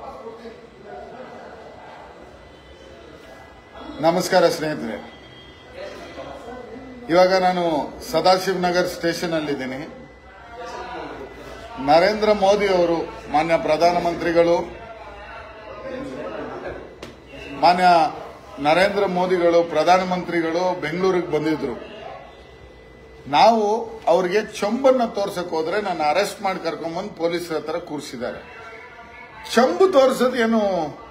ನಮಸ್ಕಾರ ಸ್ನೇಹಿತರೆ ಇವಾಗ ನಾನು ಸದಾಶಿವನಗರ್ ಸ್ಟೇಷನ್ ಅಲ್ಲಿದ್ದೀನಿ ನರೇಂದ್ರ ಮೋದಿ ಅವರು ಮಾನ್ಯ ಪ್ರಧಾನಮಂತ್ರಿಗಳು ಮಾನ್ಯ ನರೇಂದ್ರ ಮೋದಿಗಳು ಪ್ರಧಾನಮಂತ್ರಿಗಳು ಬೆಂಗಳೂರಿಗೆ ಬಂದಿದ್ರು ನಾವು ಅವ್ರಿಗೆ ಚಂಬನ್ನ ತೋರ್ಸಕ್ ಹೋದ್ರೆ ನನ್ನ ಅರೆಸ್ಟ್ ಮಾಡಿ ಕರ್ಕೊಂಡ್ಬಂದು ಪೊಲೀಸರ ಹತ್ರ ಕೂರಿಸಿದ್ದಾರೆ ಚಂಬು ತೋರಿಸೋದು ಏನು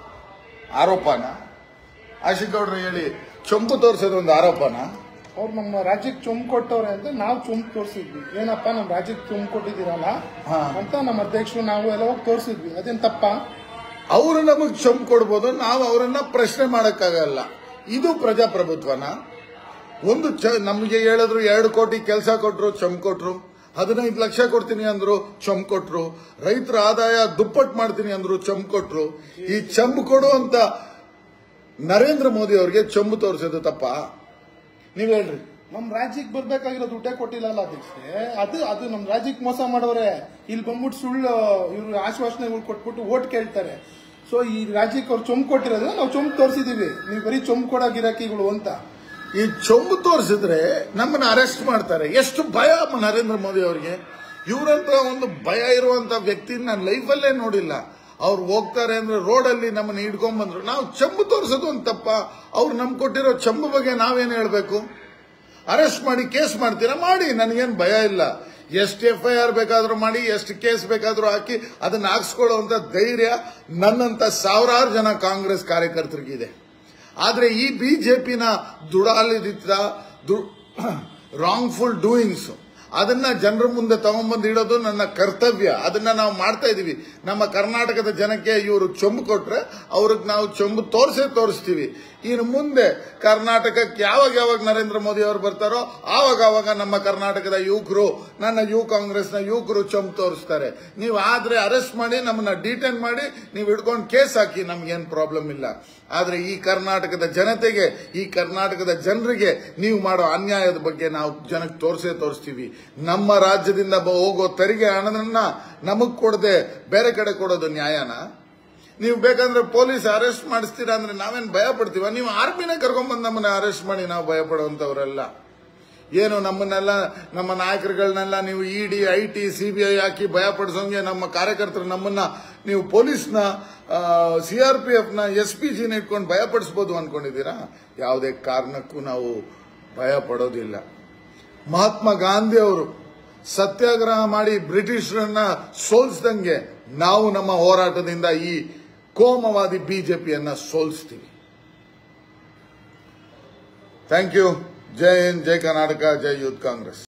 ಆರೋಪನ ಆಶಿಕ್ ಗೌಡ್ರು ಹೇಳಿ ಚಂಬು ತೋರಿಸೋದು ಒಂದು ಆರೋಪನ ಅವ್ರು ನಮ್ಮ ರಾಜ್ಯಕ್ಕೆ ಚುಮ್ ಕೊಟ್ಟವ್ರೆ ಅಂತ ನಾವು ಚುಮ್ ತೋರಿಸಿದ್ವಿ ಏನಪ್ಪ ನಮ್ಮ ರಾಜ್ಯಕ್ಕೆ ಚುಮ್ ಕೊಟ್ಟಿದ್ದೀರಲ್ಲ ಹಾ. ಅಂತ ನಮ್ಮ ಅಧ್ಯಕ್ಷರು ನಾವು ಎಲ್ಲ ಹೋಗಿ ತೋರಿಸಿದ್ವಿ ಅದೇನ್ ತಪ್ಪ ಅವರು ನಮಗೆ ಚಂಬು ಕೊಡ್ಬೋದು ನಾವು ಅವರನ್ನ ಪ್ರಶ್ನೆ ಮಾಡಕ್ಕಾಗಲ್ಲ ಇದು ಪ್ರಜಾಪ್ರಭುತ್ವನ ಒಂದು ಚ ನಮಗೆ ಹೇಳಿದ್ರು ಎರಡು ಕೋಟಿ ಕೆಲಸ ಕೊಟ್ರು ಚಂಬು ಕೊಟ್ರು ಹದಿನೈದು ಲಕ್ಷ ಕೊಡ್ತೀನಿ ಅಂದ್ರು ಚಂಬು ಕೊಟ್ರು ರೈತರ ಆದಾಯ ದುಪ್ಪಟ್ಟು ಮಾಡ್ತೀನಿ ಅಂದ್ರು ಚಂಬು ಕೊಟ್ರು ಈ ಚಂಬು ಕೊಡುವಂತ ನರೇಂದ್ರ ಮೋದಿ ಅವರಿಗೆ ಚಂಬು ತೋರಿಸೋದು ತಪ್ಪ ನೀವ್ ಹೇಳ್ರಿ ನಮ್ಮ ರಾಜ್ಯಕ್ಕೆ ಬರ್ಬೇಕಾಗಿರೋ ದುಡ್ಡೇ ಕೊಟ್ಟಿಲ್ಲಲ್ಲ ಅಧ್ಯಕ್ಷೆ ಅದು ಅದು ನಮ್ಮ ರಾಜ್ಯಕ್ಕೆ ಮೋಸ ಮಾಡೋರೆ ಇಲ್ಲಿ ಬಂದ್ಬಿಟ್ಟು ಸುಳ್ಳು ಇವ್ರು ಆಶ್ವಾಸನೆಗಳು ಕೊಟ್ಬಿಟ್ಟು ಓಟ್ ಕೇಳ್ತಾರೆ ಸೊ ಈ ರಾಜ್ಯಕ್ಕೆ ಅವ್ರು ಚೊಂಬ್ ಕೊಟ್ಟಿರೋದು ನಾವು ಚೊಂಬ್ ತೋರಿಸಿದೀವಿ ನೀವು ಬರೀ ಚೊಂಬ್ ಕೊಡೋ ಗಿರಾಕಿಗಳು ಅಂತ ಈ ಚೊಂಬು ತೋರಿಸಿದ್ರೆ ನಮ್ಮನ್ನ ಅರೆಸ್ಟ್ ಮಾಡ್ತಾರೆ ಎಷ್ಟು ಭಯ ನರೇಂದ್ರ ಮೋದಿ ಅವರಿಗೆ ಇವರಂತ ಒಂದು ಭಯ ಇರುವಂತ ವ್ಯಕ್ತಿ ನಾನು ಲೈಫಲ್ಲೇ ನೋಡಿಲ್ಲ ಅವ್ರು ಹೋಗ್ತಾರೆ ಅಂದ್ರೆ ರೋಡಲ್ಲಿ ನಮ್ಮನ್ನ ಹಿಡ್ಕೊಂಡ್ ಬಂದ್ರು ನಾವು ಚಂಬು ತೋರಿಸೋದು ಒಂದು ತಪ್ಪ ಅವ್ರು ನಮ್ಗೆ ಕೊಟ್ಟಿರೋ ಚಂಬು ಬಗ್ಗೆ ನಾವೇನು ಹೇಳ್ಬೇಕು ಅರೆಸ್ಟ್ ಮಾಡಿ ಕೇಸ್ ಮಾಡ್ತೀರಾ ಮಾಡಿ ನನಗೇನು ಭಯ ಇಲ್ಲ ಎಷ್ಟು ಎಫ್ ಐ ಆರ್ ಬೇಕಾದ್ರೂ ಮಾಡಿ ಎಷ್ಟು ಕೇಸ್ ಬೇಕಾದ್ರೂ ಹಾಕಿ ಅದನ್ನ ಹಾಕ್ಸ್ಕೊಳ್ಳುವಂತ ಧೈರ್ಯ ನನ್ನಂತ ಸಾವಿರಾರು ಜನ ಕಾಂಗ್ರೆಸ್ ಕಾರ್ಯಕರ್ತರಿಗಿದೆ ಆದ್ರೆ ಈ ಬಿಜೆಪಿನ ದುಡಾಲಿತ ರಾಂಗ್ಫುಲ್ ಡೂಯಿಂಗ್ಸ್ ಅದನ್ನ ಜನರ ಮುಂದೆ ತಗೊಂಡ್ಬಂದು ಇಡೋದು ನನ್ನ ಕರ್ತವ್ಯ ಅದನ್ನ ನಾವು ಮಾಡ್ತಾ ಇದೀವಿ ನಮ್ಮ ಕರ್ನಾಟಕದ ಜನಕ್ಕೆ ಇವರು ಚೊಂಬು ಕೊಟ್ರೆ ಅವ್ರಿಗೆ ನಾವು ಚೊಂಬು ತೋರಿಸೇ ತೋರಿಸ್ತೀವಿ ಇನ್ನು ಮುಂದೆ ಕರ್ನಾಟಕಕ್ಕೆ ಯಾವಾಗ ಯಾವಾಗ ನರೇಂದ್ರ ಮೋದಿ ಅವರು ಬರ್ತಾರೋ ಆವಾಗ ಆವಾಗ ನಮ್ಮ ಕರ್ನಾಟಕದ ಯುವಕರು ನನ್ನ ಯುವ ಕಾಂಗ್ರೆಸ್ನ ಯುವಕರು ಚೊಂಬು ತೋರಿಸ್ತಾರೆ ನೀವು ಆದ್ರೆ ಅರೆಸ್ಟ್ ಮಾಡಿ ನಮ್ಮನ್ನ ಡಿಟೈನ್ ಮಾಡಿ ನೀವು ಹಿಡ್ಕೊಂಡು ಕೇಸ್ ಹಾಕಿ ನಮ್ಗೇನು ಪ್ರಾಬ್ಲಮ್ ಇಲ್ಲ ಆದ್ರೆ ಈ ಕರ್ನಾಟಕದ ಜನತೆಗೆ ಈ ಕರ್ನಾಟಕದ ಜನರಿಗೆ ನೀವು ಮಾಡೋ ಅನ್ಯಾಯದ ಬಗ್ಗೆ ನಾವು ಜನಕ್ಕೆ ತೋರಿಸೇ ತೋರಿಸ್ತೀವಿ ನಮ್ಮ ರಾಜ್ಯದಿಂದ ಬ- ಹೋಗೋ ತೆರಿಗೆ ಹಣದನ್ನ ನಮಗ್ ಕೊಡದೆ ಬೇರೆ ಕಡೆ ಕೊಡೋದು ನ್ಯಾಯನ ನೀವು ಬೇಕಂದ್ರೆ ಪೊಲೀಸ್ ಅರೆಸ್ಟ್ ಮಾಡಿಸ್ತೀರಾ ಅಂದ್ರೆ ನಾವೇನ್ ಭಯ ಪಡ್ತೀವ ನೀವು ಆರ್ಮಿನೇ ಕರ್ಕೊಂಡ್ಬಂದು ನಮ್ಮನ್ನ ಅರೆಸ್ಟ್ ಮಾಡಿ ನಾವು ಭಯ ಪಡುವಂತವ್ರಲ್ಲ ಏನು ನಮ್ಮನ್ನೆಲ್ಲ ನಮ್ಮ ನಾಯಕರುಗಳನ್ನೆಲ್ಲ ನೀವು E D I T C B I ಹಾಕಿ ಭಯ ಪಡಿಸೋಂಗೆ ನಮ್ಮ ಕಾರ್ಯಕರ್ತರು ನಮ್ಮನ್ನ ನೀವು ಪೊಲೀಸ್ನ ಸಿ ಆರ್ ಪಿ ಎಫ್ ನ ಎಸ್ ಪಿ ಜಿನ ಇಟ್ಕೊಂಡು ಭಯ ಪಡಿಸ್ಬೋದು ಅನ್ಕೊಂಡಿದ್ದೀರಾ ಯಾವುದೇ ಕಾರಣಕ್ಕೂ ನಾವು ಭಯ ಪಡೋದಿಲ್ಲ ಮಹಾತ್ಮ ಗಾಂಧಿ ಅವರು ಸತ್ಯಾಗ್ರಹ ಮಾಡಿ ಬ್ರಿಟಿಷರನ್ನ ಸೋಲ್ಸ್ದಂಗೆ ನಾವು ನಮ್ಮ ಹೋರಾಟದಿಂದ ಈ ಕೋಮವಾದಿ ಬಿಜೆಪಿಯನ್ನ ಸೋಲಿಸ್ತೀವಿ thank you Jai Hind Jai Karnataka Jai youth Congress